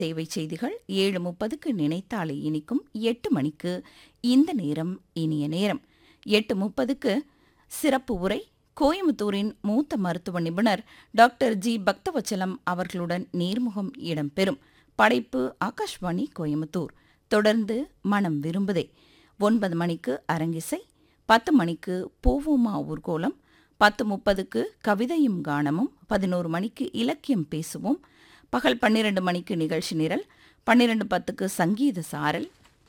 சேவை செய்திகள் ஏழு முப்பதுக்கு நினைத்தாலே இனிக்கும் எட்டு மணிக்கு இந்த நேரம் இனிய நேரம் எட்டு முப்பதுக்கு சிறப்பு உரை கோயம்புத்தூரின் மூத்த மருத்துவ நிபுணர் டாக்டர் ஜி பக்தவச்சலம் அவர்களுடன் நேர்முகம் இடம்பெறும் படைப்பு ஆகாஷ்வாணி கோயம்புத்தூர் தொடர்ந்து மனம் விரும்புதே ஒன்பது மணிக்கு அரங்கிசை பத்து மணிக்கு போவோமா ஊர்கோலம் பத்து முப்பதுக்கு கவிதையும் கானமும் பதினோரு மணிக்கு இலக்கியம் பேசுவோம் பகல் பன்னிரண்டு மணிக்கு நிகழ்ச்சி நிரல் பன்னிரண்டு பத்துக்கு சங்கீத சாரல்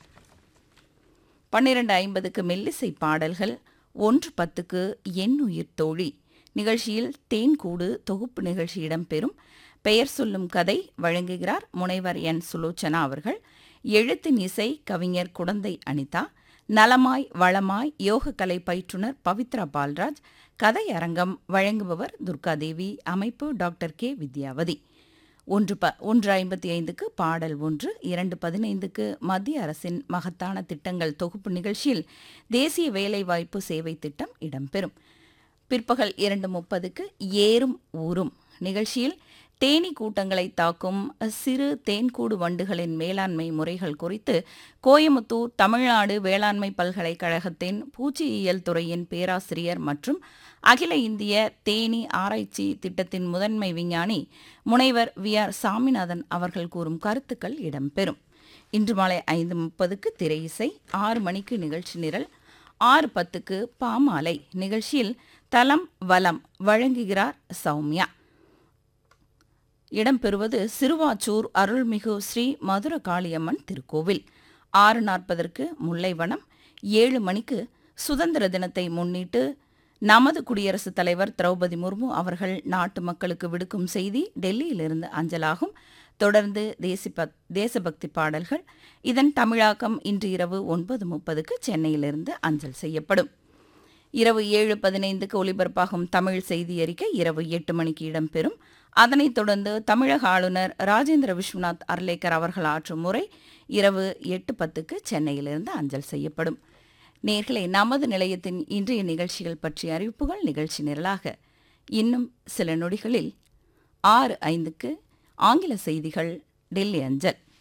பன்னிரண்டு ஐம்பதுக்கு மெல்லிசை பாடல்கள் ஒன்று பத்துக்கு என் உயிர் தோழி நிகழ்ச்சியில் தேன்கூடு தொகுப்பு நிகழ்ச்சி இடம்பெறும் பெயர் சொல்லும் கதை வழங்குகிறார் முனைவர் என் சுலோச்சனா அவர்கள் எழுத்தின் இசை கவிஞர் குடந்தை அனிதா நலமாய் வளமாய் யோகக்கலை பயிற்றுனர் பவித்ரா பால்ராஜ் கதை அரங்கம் வழங்குபவர் துர்காதேவி அமைப்பு டாக்டர் கே வித்யாவதி ஒன்று ப ஒன்று ஐம்பத்தி ஐந்துக்கு பாடல் ஒன்று இரண்டு பதினைந்துக்கு மத்திய அரசின் மகத்தான திட்டங்கள் தொகுப்பு நிகழ்ச்சியில் தேசிய வேலைவாய்ப்பு சேவை திட்டம் இடம்பெறும் பிற்பகல் இரண்டு முப்பதுக்கு ஏறும் ஊரும் நிகழ்ச்சியில் தேனீ கூட்டங்களை தாக்கும் சிறு தேன்கூடு வண்டுகளின் மேலாண்மை முறைகள் குறித்து கோயமுத்தூர் தமிழ்நாடு வேளாண்மை பல்கலைக்கழகத்தின் பூச்சியியல் துறையின் பேராசிரியர் மற்றும் அகில இந்திய தேனீ ஆராய்ச்சி திட்டத்தின் முதன்மை விஞ்ஞானி முனைவர் வி ஆர் சாமிநாதன் அவர்கள் கூறும் கருத்துக்கள் இடம்பெறும் இன்று மாலை ஐந்து முப்பதுக்கு திரை இசை ஆறு மணிக்கு நிகழ்ச்சி நிரல் ஆறு பத்துக்கு பாமாலை நிகழ்ச்சியில் தலம் வலம் வழங்குகிறார் சௌமியா இடம்பெறுவது சிறுவாச்சூர் அருள்மிகு ஸ்ரீ மதுர காளியம்மன் திருக்கோவில் ஆறு நாற்பதற்கு முல்லைவனம் ஏழு மணிக்கு சுதந்திர தினத்தை முன்னிட்டு நமது குடியரசுத் தலைவர் திரௌபதி முர்மு அவர்கள் நாட்டு மக்களுக்கு விடுக்கும் செய்தி டெல்லியிலிருந்து அஞ்சலாகும் தொடர்ந்து தேசிபக் தேசபக்தி பாடல்கள் இதன் தமிழாக்கம் இன்று இரவு ஒன்பது முப்பதுக்கு சென்னையிலிருந்து அஞ்சல் செய்யப்படும் இரவு ஏழு பதினைந்துக்கு ஒலிபரப்பாகும் தமிழ் செய்தி அறிக்கை இரவு எட்டு மணிக்கு இடம்பெறும் அதனைத் தொடர்ந்து தமிழக ஆளுநர் ராஜேந்திர விஸ்வநாத் அர்லேக்கர் அவர்கள் ஆற்றும் முறை இரவு எட்டு பத்துக்கு சென்னையிலிருந்து அஞ்சல் செய்யப்படும் நேர்களை நமது நிலையத்தின் இன்றைய நிகழ்ச்சிகள் பற்றிய அறிவிப்புகள் நிகழ்ச்சி நிரலாக இன்னும் சில நொடிகளில் ஆறு ஐந்துக்கு ஆங்கில செய்திகள் டெல்லி அஞ்சல்